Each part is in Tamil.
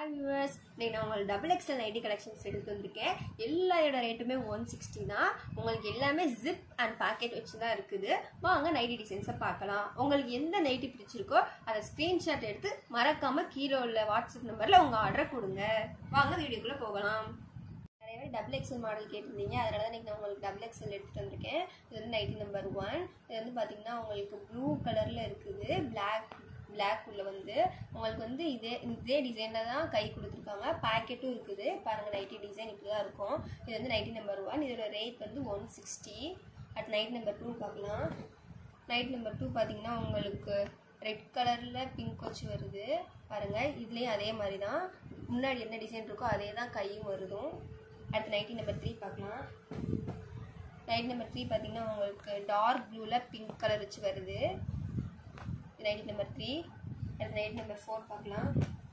ஹாய் வியூவர்ஸ் இன்னைக்கு நான் உங்களுக்கு டபுள் எக்ஸ்எல் நைட்டி கலெக்ஷன்ஸ் எடுத்து வந்திருக்கேன் எல்லாரோட ரேட்டுமே ஒன் சிக்ஸ்டி தான் உங்களுக்கு எல்லாமே ஜிப் அண்ட் பாக்கெட் வச்சு தான் இருக்குது வாங்க நைட்டி டிசைன்ஸை பார்க்கலாம் உங்களுக்கு எந்த நைட்டி பிடிச்சிருக்கோ அதை ஸ்க்ரீன்ஷாட் எடுத்து மறக்காம கீழே உள்ள வாட்ஸ்அப் நம்பரில் உங்கள் ஆர்டரை கொடுங்க வாங்க வீடியோக்குள்ளே போகலாம் நிறைய பேர் டபுள் எக்ஸ்எல் மாடல் கேட்டிருந்தீங்க அதனால தான் இன்றைக்கி நான் உங்களுக்கு டபுள் எக்ஸ்எல் எடுத்துகிட்டு வந்திருக்கேன் இது வந்து நைட்டி நம்பர் ஒன் இது வந்து பார்த்தீங்கன்னா உங்களுக்கு ப்ளூ கலரில் இருக்குது பிளாக் பிளாக் உள்ள வந்து உங்களுக்கு வந்து இதே இதே டிசைனில் தான் கை கொடுத்துருக்காங்க பேக்கெட்டும் இருக்குது பாருங்கள் நைட்டி டிசைன் இப்படி தான் இருக்கும் இது வந்து நைட்டி நம்பர் ஒன் இதோட ரேட் வந்து one sixty at night number two பார்க்கலாம் நைட் நம்பர் டூ பார்த்தீங்கன்னா உங்களுக்கு ரெட் கலரில் பிங்க் வச்சு வருது பாருங்கள் இதுலேயும் அதே மாதிரி தான் முன்னாடி என்ன டிசைன் இருக்கோ அதே தான் கையும் வருதும் அடுத்து நைட்டி நம்பர் த்ரீ பார்க்கலாம் நைட் நம்பர் த்ரீ பார்த்தீங்கன்னா உங்களுக்கு டார்க் ப்ளூவில் பிங்க் கலர் வச்சு வருது நைட் நம்பர் த்ரீ அடுத்து நைட் நம்பர் ஃபோர் பார்க்கலாம்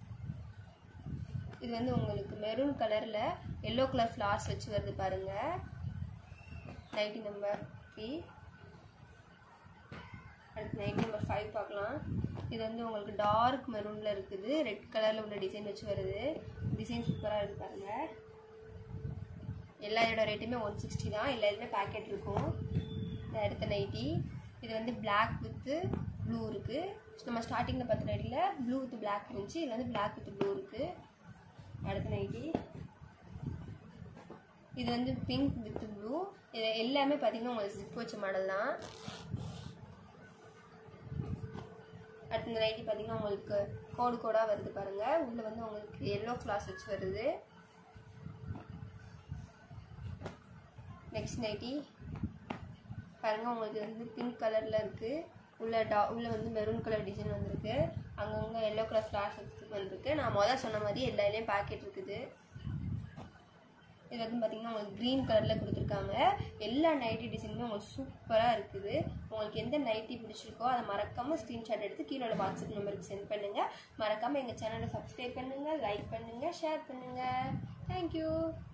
இது வந்து உங்களுக்கு மெரூன் கலரில் எல்லோ கலர் ஃப்ளார்ஸ் வச்சு வருது பாருங்கள் நைட்டி நம்பர் த்ரீ அடுத்து நைட் நம்பர் ஃபைவ் பார்க்கலாம் இது வந்து உங்களுக்கு டார்க் மெரூனில் இருக்குது ரெட் கலரில் உள்ள டிசைன் வச்சு வருது டிசைன் சூப்பராக இருக்குது பாருங்கள் எல்லா இதோட ரேட்டுமே ஒன் சிக்ஸ்டி தான் எல்லா இதுமே பேக்கெட் இருக்கும் இந்த அடுத்த நைட்டி இது வந்து பிளாக் வித்து ப்ளூ இருக்குது நம்ம ஸ்டார்டிங்கில் பார்த்த நைட்டியில் ப்ளூ வித் பிளாக் இருந்துச்சு இதில் வந்து பிளாக் வித் ப்ளூ இருக்குது அடுத்த நைட்டி இது வந்து பிங்க் வித் ப்ளூ இது எல்லாமே பார்த்தீங்கன்னா உங்களுக்கு ஜிப் வச்ச மாடல் தான் அடுத்த இந்த நைட்டி பார்த்தீங்கன்னா உங்களுக்கு கோடு கோடாக வருது பாருங்கள் உள்ளே வந்து உங்களுக்கு எல்லோ ஃப்ளாஸ் வச்சு வருது நெக்ஸ்ட் நைட்டி பாருங்கள் உங்களுக்கு வந்து பிங்க் கலரில் இருக்குது உள்ள டா உள்ளே வந்து மெரூன் கலர் டிசைன் வந்திருக்கு அங்கங்கே எல்லோ கலர் ஃப்ளாஷ் வந்திருக்கு நான் முதல் சொன்ன மாதிரி எல்லா இதுலேயும் பேக்கெட் இருக்குது இது வந்து பார்த்திங்கன்னா உங்களுக்கு க்ரீன் கலரில் கொடுத்துருக்காங்க எல்லா நைட்டி டிசைனுமே உங்களுக்கு சூப்பராக இருக்குது உங்களுக்கு எந்த நைட்டி பிடிச்சிருக்கோ அதை மறக்காமல் ஸ்க்ரீன்ஷாட் எடுத்து கீழே உள்ள வாட்ஸ்அப் நம்பருக்கு சென்ட் பண்ணுங்கள் மறக்காமல் எங்கள் சேனலை சப்ஸ்கிரைப் பண்ணுங்கள் லைக் பண்ணுங்கள் ஷேர் பண்ணுங்கள் தேங்க்யூ